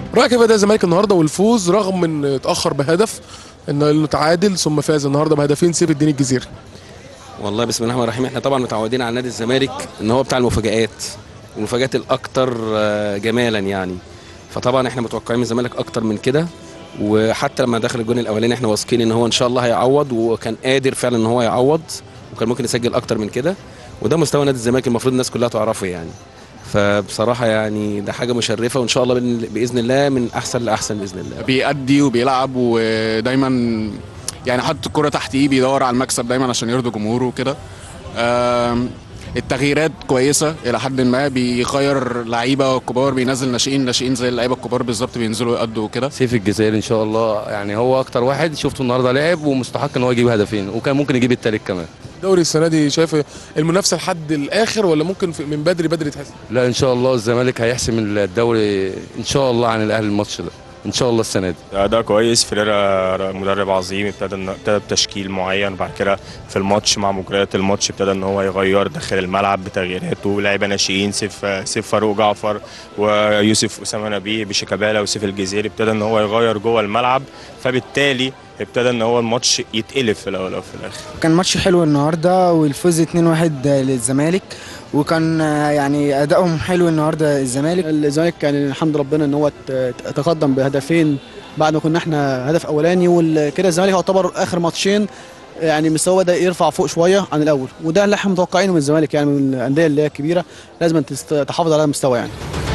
رايك كيف اداء الزمالك النهارده والفوز رغم ان اتاخر بهدف انه تعادل ثم فاز النهارده بهدفين سيف الدين الجزيري والله بسم الله الرحمن الرحيم احنا طبعا متعودين على نادي الزمالك ان هو بتاع المفاجآت المفاجآت الاكثر آه، جمالا يعني فطبعا احنا متوقعين من الزمالك اكتر من كده وحتى لما دخل الجون الاولاني احنا واثقين ان هو ان شاء الله هيعوض وكان قادر فعلا ان هو يعوض وكان ممكن يسجل اكتر من كده وده مستوى نادي الزمالك المفروض الناس كلها تعرفه يعني فبصراحه يعني ده حاجه مشرفه وان شاء الله بإذن- باذن الله من احسن لاحسن باذن الله بيأدي وبيلعب ودايما يعني حاطط الكرة تحت ايده بيدور على المكسب دايما عشان يرضي جمهوره وكده آم، التغييرات كويسة إلى حد ما بيغير لعيبة كبار بينزل ناشئين ناشئين زي اللعيبة الكبار بالظبط بينزلوا يأدوا وكده سيف الجزائري ان شاء الله يعني هو اكتر واحد شفته النهارده لعب ومستحق ان هو يجيب هدفين وكان ممكن يجيب التالت كمان الدوري السنه دي شايف المنافسه لحد الاخر ولا ممكن في- من بدري بدري تحس لا ان شاء الله الزمالك هيحسم الدوري ان شاء الله عن الاهلي الماتش ده ان شاء الله السنه دي أداء كويس فيريرا مدرب عظيم ابتدى إن- ابتدى بتشكيل معين وبعد كده في الماتش مع مجريات الماتش ابتدى ان هو يغير داخل الملعب بتغييراته لعيبه ناشئين سيف سيف فاروق جعفر ويوسف اسامه نبيه بشيكابالا وسيف الجزيري ابتدى ان هو يغير جوه الملعب فبالتالي ابتدى ان هو الماتش يتقلب في الاول وفي الاخر كان ماتش حلو النهارده والفوز 2-1 للزمالك وكان آه، يعني ادائهم حلو النهارده الزمالك الزمالك كان الحمد ربنا ان هو ت- تقدم بهدفين بعد ما كنا احنا هدف اولاني وكده الزمالك يعتبر اخر ماتشين يعني مستواه بدا يرفع فوق شويه عن الاول وده اللي احنا متوقعينه من الزمالك يعني من الانديه اللي هي الكبيره لازم تست- تحافظ على المستوى يعني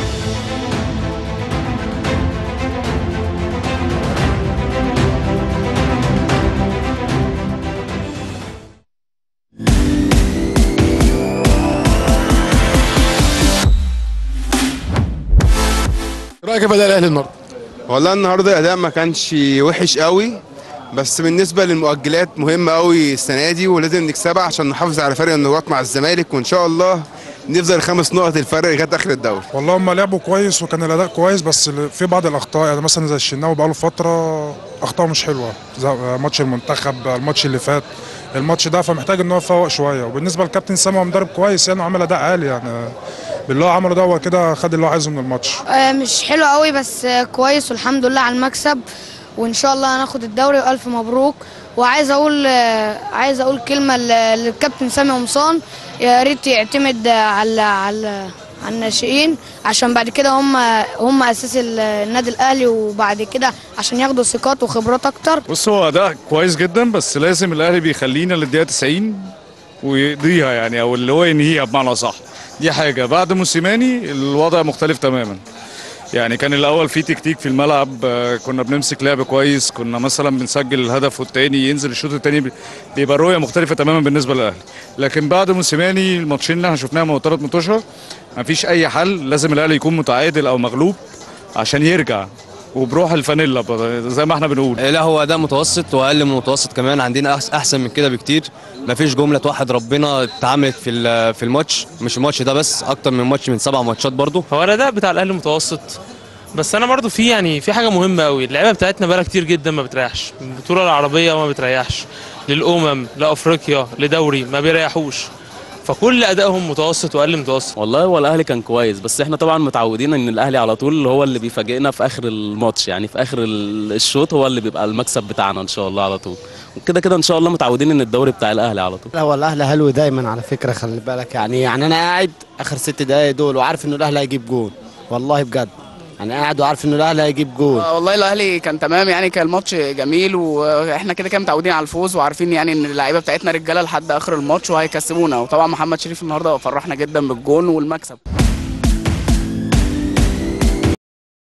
رايك كيف اداء الاهلي النهارده والله النهارده الاداء ما كانش وحش قوي بس بالنسبه للمؤجلات مهمه قوي السنه دي ولازم نكسبها عشان نحافظ على فرق النقاط مع الزمالك وان شاء الله نفضل خمس نقط الفرق لغايه اخر الدوري والله هم لعبوا كويس وكان الاداء كويس بس في بعض الاخطاء يعني مثلا زي الشناوي بقاله فتره اخطاء مش حلوه زي ماتش المنتخب الماتش اللي فات الماتش ده فمحتاج ان هو يفوق شويه وبالنسبه للكابتن سامي هو مدرب كويس يعني وعمل اداء عالي يعني باللي هو عمله ده هو كده خد اللي هو عايزه من الماتش آه، مش حلو قوي بس آه، كويس والحمد لله على المكسب وان شاء الله هناخد الدوري والف مبروك وعايز اقول آه، عايز اقول كلمه ل- للكابتن سامي قمصان يا ريت يعتمد آه، على على على الناشئين عشان بعد كده هم هم اساس ال- النادي الاهلي وبعد كده عشان ياخدوا ثقات وخبرات اكتر بص هو اداء كويس جدا بس لازم الاهلي بيخلينا للدقيقه 90 ويقضيها يعني او اللي هو ينهيها بمعنى صح دي حاجه بعد موسيماني الوضع مختلف تماما يعني كان الاول في تكتيك في الملعب آه، كنا بنمسك لعب كويس كنا مثلا بنسجل الهدف والتاني ينزل الشوط التاني بي- بيبقى الرؤيه مختلفه تماما بالنسبه للاهلي لكن بعد موسيماني الماتشين اللي احنا شفناهم من ثلاث ماتشات مفيش اي حل لازم الاهلي يكون متعادل او مغلوب عشان يرجع وبروح الفانيلا ب- زي ما احنا بنقول لا هو اداء متوسط واقل من المتوسط كمان عندنا أحس- احسن من كده بكتير مفيش جمله توحد ربنا اتعملت في ال- في الماتش مش الماتش ده بس اكتر من ماتش من سبع ماتشات برضو هو الاداء بتاع الاهلي متوسط بس انا برضو في يعني في حاجه مهمه قوي اللعيبه بتاعتنا بقالها كتير جدا ما بتريحش البطوله العربيه ما بتريحش للامم لافريقيا لدوري ما بيريحوش فكل ادائهم متوسط واقل من متوسط والله هو الاهلي كان كويس بس احنا طبعا متعودين ان الاهلي على طول هو اللي بيفاجئنا في اخر الماتش يعني في اخر ال- الشوط هو اللي بيبقى المكسب بتاعنا ان شاء الله على طول وكده كده ان شاء الله متعودين ان الدوري بتاع الاهلي على طول لا هو الاهلي حلو دايما على فكره خلي بالك يعني يعني انا قاعد اخر ست دقايق دول وعارف انه الاهلي هيجيب جول والله بجد انا قاعد وعارف انه الاهلي هيجيب جول آه، والله الاهلي كان تمام يعني كان الماتش جميل واحنا كده كده متعودين على الفوز وعارفين يعني ان اللعيبه بتاعتنا رجاله لحد اخر الماتش وهيكسبونا وطبعا محمد شريف النهارده فرحنا جدا بالجون والمكسب